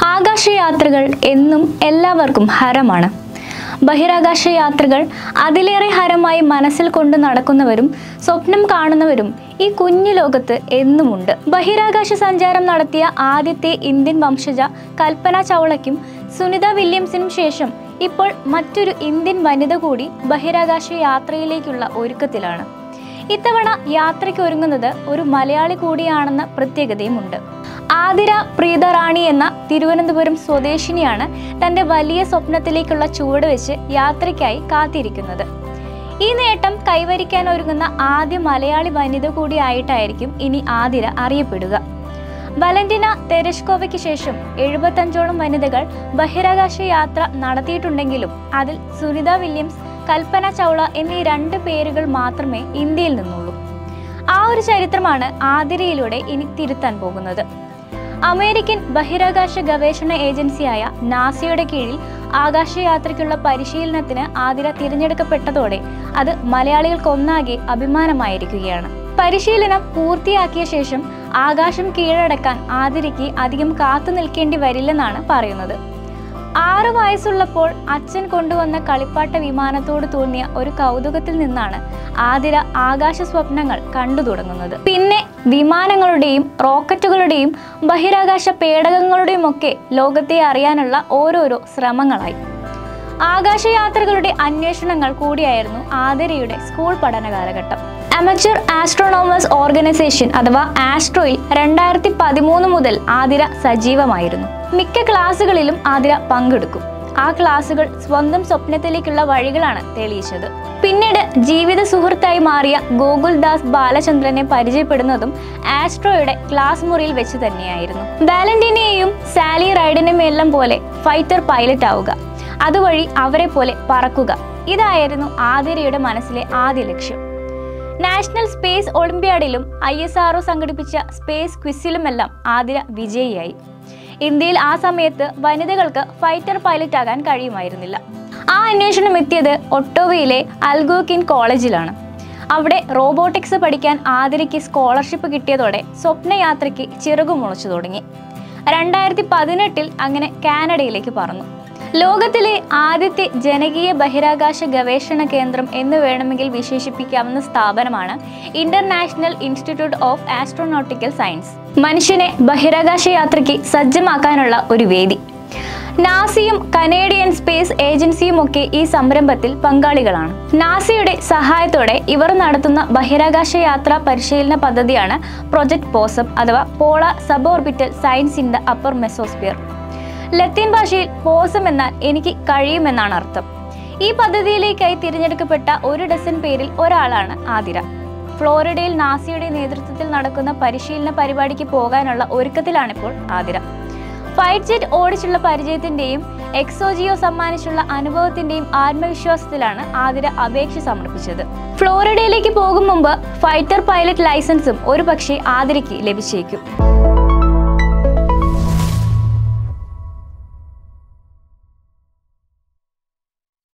ആകാശയാത്രകൾ എന്നും എല്ലാവർക്കും ഹരമാണ് ബഹിരാകാശ യാത്രകൾ അതിലേറെ ഹരമായി മനസ്സിൽ കൊണ്ട് നടക്കുന്നവരും സ്വപ്നം കാണുന്നവരും ഈ കുഞ്ഞു ലോകത്ത് എന്നുമുണ്ട് ബഹിരാകാശ സഞ്ചാരം നടത്തിയ ആദ്യത്തെ ഇന്ത്യൻ വംശജ കൽപ്പന ചൗളയ്ക്കും സുനിത വില്യംസിനും ശേഷം ഇപ്പോൾ മറ്റൊരു ഇന്ത്യൻ വനിത കൂടി ബഹിരാകാശ യാത്രയിലേക്കുള്ള ഒരുക്കത്തിലാണ് ഇത്തവണ യാത്രയ്ക്ക് ഒരുങ്ങുന്നത് ഒരു മലയാളി കൂടിയാണെന്ന പ്രത്യേകതയുമുണ്ട് ആതിര പ്രീത റാണി എന്ന തിരുവനന്തപുരം സ്വദേശിനിയാണ് തന്റെ വലിയ സ്വപ്നത്തിലേക്കുള്ള ചുവട് വെച്ച് യാത്രയ്ക്കായി കാത്തിരിക്കുന്നത് ഈ നേട്ടം കൈവരിക്കാൻ ഒരുങ്ങുന്ന ആദ്യ മലയാളി വനിത കൂടിയായിട്ടായിരിക്കും ഇനി ആതിര അറിയപ്പെടുക വലന്റിന തെരഷ്കോവയ്ക്ക് ശേഷം എഴുപത്തഞ്ചോളം വനിതകൾ ബഹിരാകാശ യാത്ര നടത്തിയിട്ടുണ്ടെങ്കിലും അതിൽ സുനിത വില്യംസ് കൽപ്പന ചൗള എന്നീ രണ്ട് പേരുകൾ മാത്രമേ ഇന്ത്യയിൽ നിന്നുള്ളൂ ആ ഒരു ചരിത്രമാണ് ആതിരയിലൂടെ ഇനി തിരുത്താൻ പോകുന്നത് അമേരിക്കൻ ബഹിരാകാശ ഗവേഷണ ഏജൻസിയായ നാസയുടെ കീഴിൽ ആകാശയാത്രയ്ക്കുള്ള പരിശീലനത്തിന് ആതിര തിരഞ്ഞെടുക്കപ്പെട്ടതോടെ അത് മലയാളികൾക്കൊന്നാകെ അഭിമാനമായിരിക്കുകയാണ് പരിശീലനം പൂർത്തിയാക്കിയ ശേഷം ആകാശം കീഴടക്കാൻ ആതിരയ്ക്ക് അധികം കാത്തു നിൽക്കേണ്ടി വരില്ലെന്നാണ് പറയുന്നത് ആറ് വയസ്സുള്ളപ്പോൾ അച്ഛൻ കൊണ്ടുവന്ന കളിപ്പാട്ട വിമാനത്തോട് തോന്നിയ ഒരു കൗതുകത്തിൽ നിന്നാണ് ആതിര ആകാശ സ്വപ്നങ്ങൾ കണ്ടു തുടങ്ങുന്നത് പിന്നെ വിമാനങ്ങളുടെയും റോക്കറ്റുകളുടെയും ബഹിരാകാശ പേടകങ്ങളുടെയും ഒക്കെ ലോകത്തെ അറിയാനുള്ള ഓരോരോ ശ്രമങ്ങളായി ആകാശയാത്രകളുടെ അന്വേഷണങ്ങൾ കൂടിയായിരുന്നു ആതിരയുടെ സ്കൂൾ പഠന കാലഘട്ടം അമച്ചർ ആസ്ട്രോണോമേഴ്സ് ഓർഗനൈസേഷൻ അഥവാ ആസ്ട്രോയിൽ രണ്ടായിരത്തി പതിമൂന്ന് മുതൽ ആതിര സജീവമായിരുന്നു മിക്ക ക്ലാസ്സുകളിലും ആതിര പങ്കെടുക്കും ആ ക്ലാസ്സുകൾ സ്വന്തം സ്വപ്നത്തിലേക്കുള്ള വഴികളാണ് തെളിയിച്ചത് പിന്നീട് ജീവിത സുഹൃത്തായി മാറിയ ഗോകുൽ ദാസ് ബാലചന്ദ്രനെ പരിചയപ്പെടുന്നതും ആസ്ട്രോയുടെ ക്ലാസ് മുറിയിൽ വെച്ച് തന്നെയായിരുന്നു വാലന്റീനെയും സാലി റൈഡിനെയും എല്ലാം പോലെ ഫൈറ്റർ പൈലറ്റ് ആവുക അതുവഴി അവരെ പോലെ പറക്കുക ഇതായിരുന്നു ആതിരയുടെ മനസ്സിലെ ആദ്യ ലക്ഷ്യം നാഷണൽ സ്പേസ് ഒളിമ്പ്യാഡിലും ഐ എസ് ആർഒ സംഘടിപ്പിച്ച സ്പേസ് ക്വിസിലുമെല്ലാം ആതിര വിജയിയായി ഇന്ത്യയിൽ ആ സമയത്ത് വനിതകൾക്ക് ഫൈറ്റർ പൈലറ്റ് ആകാൻ കഴിയുമായിരുന്നില്ല ആ അന്വേഷണം എത്തിയത് ഒട്ടോവയിലെ അൽഗോക്കിൻ കോളേജിലാണ് അവിടെ റോബോട്ടിക്സ് പഠിക്കാൻ ആതിരയ്ക്ക് സ്കോളർഷിപ്പ് കിട്ടിയതോടെ സ്വപ്നയാത്രയ്ക്ക് ചിറകു മുളച്ചു തുടങ്ങി രണ്ടായിരത്തി പതിനെട്ടിൽ അങ്ങനെ കാനഡയിലേക്ക് പറന്നു ലോകത്തിലെ ആദ്യത്തെ ജനകീയ ബഹിരാകാശ ഗവേഷണ കേന്ദ്രം എന്ന് വേണമെങ്കിൽ വിശേഷിപ്പിക്കാവുന്ന സ്ഥാപനമാണ് international institute of astronautical science മനുഷ്യനെ ബഹിരാകാശ യാത്രയ്ക്ക് സജ്ജമാക്കാനുള്ള ഒരു വേദി നാസിയും കനേഡിയൻ സ്പേസ് ഏജൻസിയും ഒക്കെ ഈ സംരംഭത്തിൽ പങ്കാളികളാണ് നാസയുടെ സഹായത്തോടെ ഇവർ നടത്തുന്ന ബഹിരാകാശ യാത്രാ പരിശീലന പദ്ധതിയാണ് പ്രൊജക്ട് പോസം അഥവാ polar suborbital science in the upper mesosphere ലത്തീൻ ഭാഷയിൽ പോസം എന്നാൽ എനിക്ക് കഴിയുമെന്നാണ് അർത്ഥം ഈ പദ്ധതിയിലേക്കായി തിരഞ്ഞെടുക്കപ്പെട്ട ഒരു ഡസൻ പേരിൽ ഒരാളാണ് ആതിര ഫ്ലോറിഡയിൽ നാസിയുടെ നേതൃത്വത്തിൽ നടക്കുന്ന പരിശീലന പരിപാടിക്ക് പോകാനുള്ള ഒരുക്കത്തിലാണിപ്പോൾ ആതിര ഫൈറ്റ് ജെറ്റ് ഓടിച്ചുള്ള പരിചയത്തിന്റെയും എക്സോജിയോ സമ്മാനിച്ചുള്ള അനുഭവത്തിന്റെയും ആത്മവിശ്വാസത്തിലാണ് ആതിര അപേക്ഷ സമർപ്പിച്ചത് ഫ്ലോറിഡയിലേക്ക് പോകും മുമ്പ് ഫൈറ്റർ പൈലറ്റ് ലൈസൻസും ഒരു പക്ഷേ ആതിരയ്ക്ക് ലഭിച്ചേക്കും